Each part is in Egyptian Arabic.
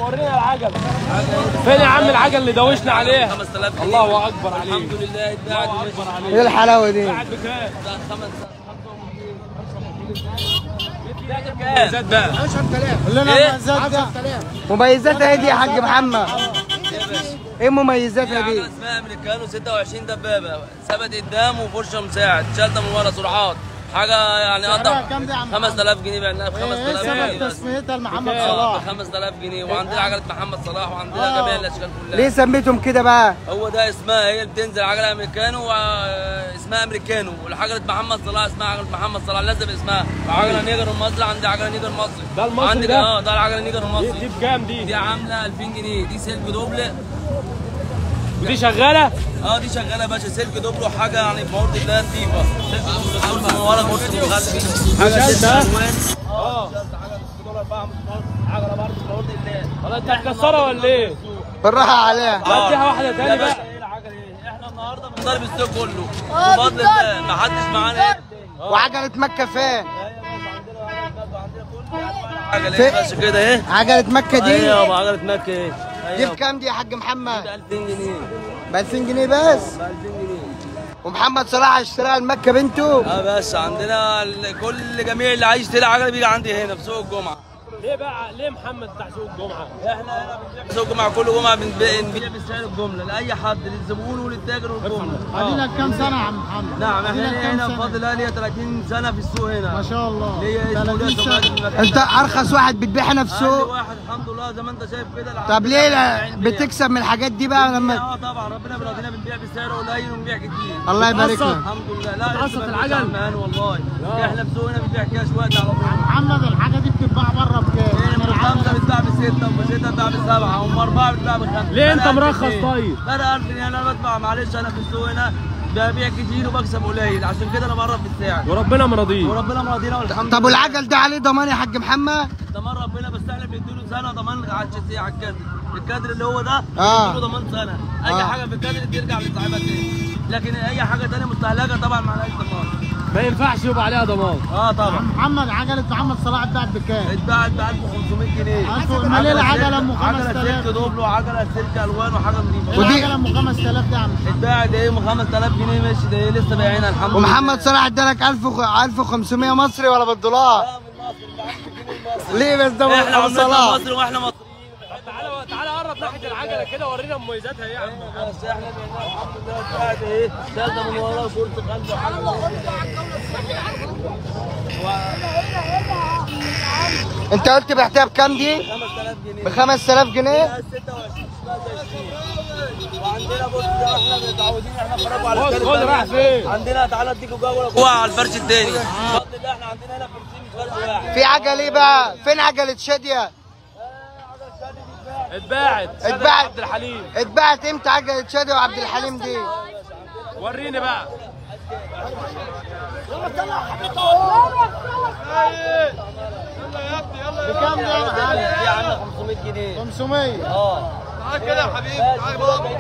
ورينا العجل فين يا عم العجل اللي دوشنا عليها 5000 جنيه الله اكبر عليك الحمد لله اتباعت الله اكبر عليك ايه الحلاوه دي قاعد بكام ده خمس زاد بقى ايه؟ مميزاتها ايه دي يا حاج محمد ايه مميزاتها دي عجلة اسمها امريكانو 26 دبابه ثبت قدام وفرشه مساعد شالته من ورا سرعات حاجه يعني قطع كام دي يا عم 5000 جنيه بعناها ب 5000 جنيه سبب بس تسميتها لمحمد اه صلاح ب 5000 جنيه وعندنا عجله محمد صلاح وعندنا جميع الاشكال كلها ليه سميتهم كده بقى هو ده اسمها هي اللي بتنزل عجله امريكانو واسمها امريكانو والعجله محمد صلاح اسمها عجله محمد صلاح لازم اسمها عجله نيجر المصري عندي عجله نيجر مصري ده المصري عندك ده؟ اه ده العجله نيجر دي, المصري دي بكام دي دي عامله 2000 جنيه دي سلك دوبل ودي شغاله اه دي شغاله يا باشا سلك دوبل وحاجه يعني بمورد الله نظيفه سلك دوبل من ورا كرسي مخلي حاجه شلتها؟ سلك الوان اه شلت عجله دولار اربعه مش مورد عجله برضه بمورد الله ولا انت هتكسرها ولا ايه؟ بالراحه عليها اديها واحده يا تاني باشا بقى ايه العجله ايه احنا النهارده بنضرب السوق كله بفضل الله ما حدش معانا ايه وعجله مكه فين عجله في- ايه باشا كده ايه عجله مكه دي ايوه عجله مكه ايه دي بكام دي يا حاج محمد 2000 جنيه ب 2000 جنيه بس ب 2000 جنيه ومحمد صلاح اشتراها لمكه بنته اه بس عندنا ال- كل جميع اللي عايز يشتري عجله بيجي عندي هنا في سوق الجمعه ليه بقى ليه محمد بتاع سوق الجمعه؟ احنا هنا بنبيع سوق الجمعه كل جمعه بنبيع بنبيع بسعر الجمله لاي حد للزبون وللتاجر والجمله ادينا كام سنه يا عم محمد نعم أدينا احنا كام هنا سنة؟ بفضل الله ليا 30 سنه في السوق هنا ما شاء الله ليا اسمه 30 ليا سمعة سنة. المكان انت ارخص واحد بتبيع هنا في اقل السوق واحد الحمد لله زي ما انت شايف كده العجلة طب ليه لا بتاعت البيع. بتكسب من الحاجات دي بقى لما اه طبعا ربنا بيرضينا بنبيع بسعر قليل ونبيع كتير الله يبارك لك الحمد لله لا بتقسط لسه العجل؟ بنبيع عمان والله احنا في سوقنا بنبيع كاش وقت على طول محمد الحاجه دي بتتباع بره بكام؟ ايه يعني ام خمسه العجله بتباع بسته ام سته بتباع بسبعه ام اربعه بتباع بخمسه ليه انت أنا ألف مرخص جنيه. طيب؟ لا انا 1000 جنيه انا بدفع معلش انا في السوق هنا ببيع كتير وبكسب قليل عشان كده انا بعرف بالسعر وربنا مرضيه وربنا مرضينا والحمد طب لله والعجل ده عليه ضمان يا حاج محمد ضمان ربنا بس احنا بنديله سنه ضمان على الشاسيه على الكادر الكادر اللي هو ده آه. بنديله ضمان سنه اي آه. حاجه في الكادر ترجع لصاحبها تاني لكن اي حاجه تانيه مستهلكه طبعا معلهاش ضمان ما ينفعش يبقى عليها ضمان اه طبعا محمد عجله محمد صلاح اتباعت بكام؟ اتباعت ب 1500 جنيه ألف- أمال إيه العجلة أم عجله 5000 سلك دوبل وعجله سلك الوان وحاجه نظيفه ودي- العجله ام 5000 دي يا عم اتباعت ايه م 5000 جنيه ماشي ده ايه لسه بايعينها الحمد لله ومحمد صلاح ادالك 1000 وخ- 1500 مصري ولا بالدولار لا، من مصر، من عند الجنيه المصري. ليه بس ده احنا ابو عملتنا صلاح مصر واحنا مصريين تعالى تعالى قرب ناحيه العجله كده ورينا مميزاتها ايه يا عم بس احنا بقينا الحمد لله اتباعت ايه شاده من ورا وكرسي خلفه وحاجه انت قلت بعتها بكام دي 5000 جنيه ب 5000 جنيه 26 وعندنا بص احنا متعودين احنا نتفرجوا على خد الفرق خد ده. راح فين؟ عندنا تعالى اديكوا جوله جوه على الفرش التاني بفضل الله احنا عندنا هنا فرشين مش فرش واحد في عجل ايه بقى فين عجله شاديه اتباعت سيد اتباعت. عبد الحليم اتباعت امتى عجله شاديه وعبد الحليم دي وريني بقى بكام ده يا معلم؟ دي عندنا 500 جنيه 500 اه تعال كده يا حبيبي تعال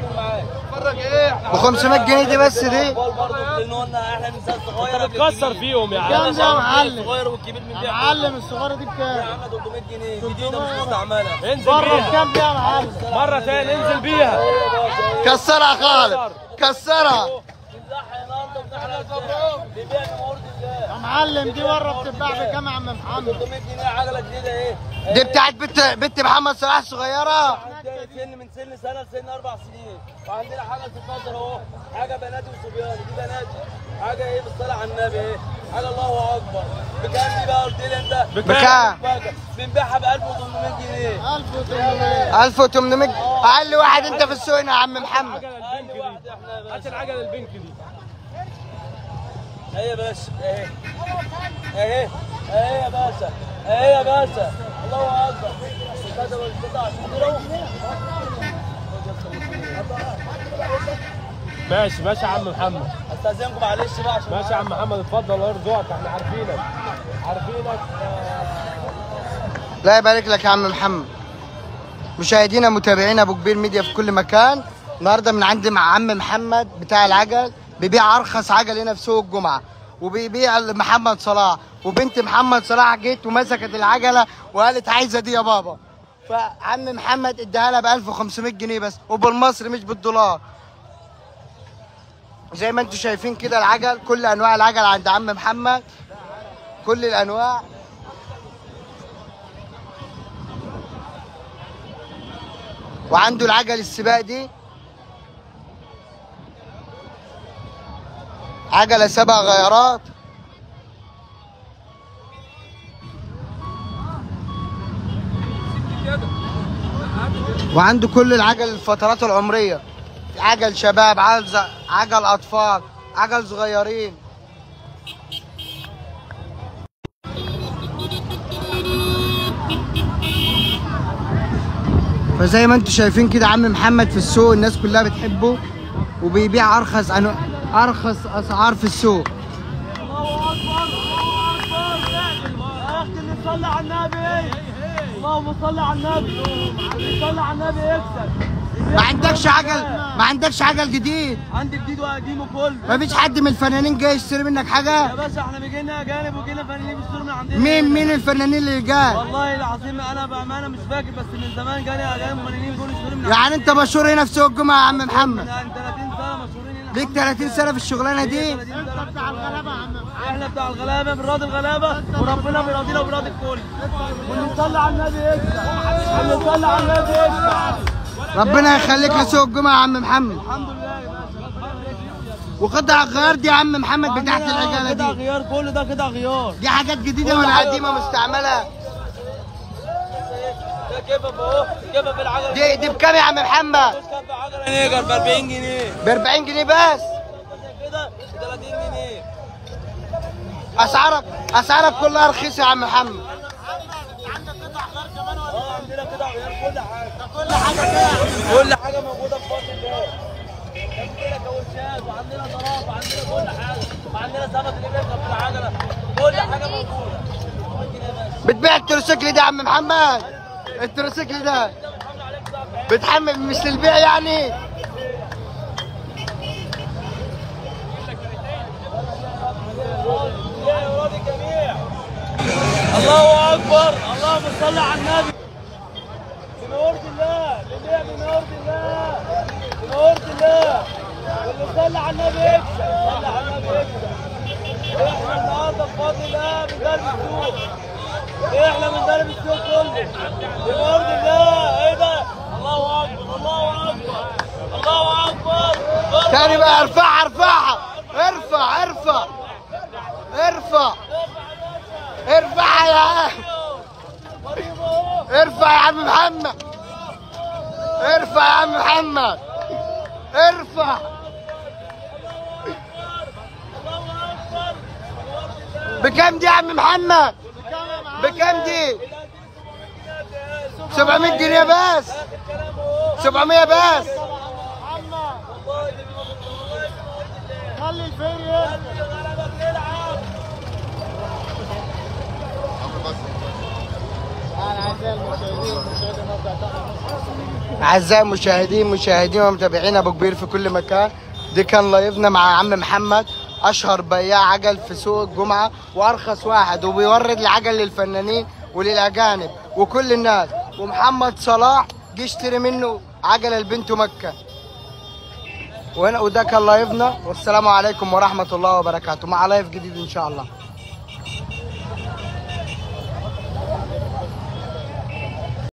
ب 500 جنيه دي بس دي برضه لان قلنا احنا ننسى الصغير انت بتكسر فيهم يا عم كام ده يا معلم؟ الصغير والكبير من يا معلم الصغيره دي بكام؟ عامله 300 جنيه جديده مش مستعمله انزل بره بيها بكام دي يا معلم؟ مره تاني انزل بيها كسرها خالد كسرها بيبيع بمورد الله يا معلم دي بره بتتباع بكام يا عم محمد؟ 300 جنيه عجله جديده ايه دي بتاعت بنت بنت محمد صلاح صغيره عندنا سن من سن سنه لسن اربع سنين وعندنا حاجه تفضل اهو حاجه بناتي وصبياني دي بناتي حاجه ايه بالصلاه على النبي ايه حاجه الله اكبر بكام دي بقى قلت لي انت بكام بنبيعها ب 1800 جنيه 1800 1800 اقل واحد انت في السوق هنا يا عم محمد العجله البنك دي هات العجله البنك دي اهي يا باشا اهي اهي اهي يا باشا اهي يا باشا الله اكبر هذا هو القطع ماشي ماشي يا عم محمد استاذنكم معلش بقى عشان ماشي يا عم محمد اتفضل الله يرزقك احنا عارفينك عارفينك لا يبارك لك يا عم محمد مشاهدينا متابعينا ابو كبير ميديا في كل مكان النهارده من عند مع عم محمد بتاع العجل بيبيع ارخص عجل هنا في سوق الجمعه وبيبيع محمد صلاح وبنت محمد صلاح جت ومسكت العجله وقالت عايزه دي يا بابا فعم محمد اداها لها ب 1500 جنيه بس وبالمصري مش بالدولار زي ما انتم شايفين كده العجل كل انواع العجل عند عم محمد كل الانواع وعنده العجل السباق دي عجلة سبع غيارات وعنده كل العجل الفترات العمرية عجل شباب عجل ز- عجل أطفال عجل صغيرين فزي ما انتم شايفين كده عم محمد في السوق الناس كلها بتحبه وبيبيع ارخص أنو... ارخص اسعار في السوق الله اكبر الله اكبر يا اختي اللي تصلي على النبي اللهم صل على النبي اللي يصلي على النبي يكسب ما عندكش عجل ما عندكش عجل جديد عندي جديد وقديم وكله ما فيش حد من الفنانين جاي يشتري منك يا حاجه باشا احنا بيجينا اجانب وجينا فنانين بيشتروا من عندنا مين مين الفنانين اللي جاي والله العظيم انا بامانه مش فاكر بس من زمان جالي اجانب فنانين بيقولوا يشتروا من يعني انت مشهور هنا في سوق الجمعه يا عم محمد عندنا 30 سنه مشهورين هنا ليك 30 سنه في الشغلانه دي 30 سنه بتاع الغلابه يا عم احنا بتاع الغلابه بنراضي الغلابه وربنا بيراضينا وبيراضي الكل واللي يصلي على النبي يكسب واللي يصلي على النبي يكسب ربنا يخليك لسوق الجمعه يا عم محمد الحمد لله يا باشا وقطع الغيار دي يا عم محمد بتاعت عندنا العجاله قطع دي غيار كل ده قطع غيار دي حاجات جديده ولا قديمه مستعمله ده كبب اهو كبب العجله دي دي بكام يا عم محمد كبب عجله نيجر ب 40 جنيه ب 40 جنيه بس كده 30 جنيه اسعارك اسعارك كلها رخيصه يا عم محمد اه عندنا قطع غيار كل حاجه كل حاجه كل حاجه موجوده في فضل الله عندنا كاوتشات وعندنا ضراب وعندنا كل حاجه وعندنا ثبت اللي بيركب في العجله كل حاجه موجوده بتبيع التروسيكل ده يا عم محمد التروسيكل ده بتحمل مش للبيع يعني يا ولاد الجميع الله اكبر اللهم صل على النبي بنور الله بنور بنور الله بنور الله واللي صلى على النبي يكسب صلى على النبي يكسب احنا النهارده بفضل الله من درب السوق احنا من درب السوق كله بنور الله ايه ده الله اكبر الله اكبر الله اكبر تاني بقى ارفعها ارفعها ارفع ارفع ارفع ارفعها يا عم ارفع يا عم محمد ارفع يا عم محمد ارفع بكام دي يا عم محمد بكام دي 700 جنيه بس 700 بس خلي الفيل انا عايز المشاهدين المشاهدين نرجع اعزائي المشاهدين مشاهدين ومتابعين ابو كبير في كل مكان دي كان لايفنا مع عم محمد اشهر بياع عجل في سوق الجمعه وارخص واحد وبيورد العجل للفنانين وللاجانب وكل الناس ومحمد صلاح جه اشتري منه عجله لبنته مكه وهنا وده كان لايفنا والسلام عليكم ورحمه الله وبركاته مع لايف جديد ان شاء الله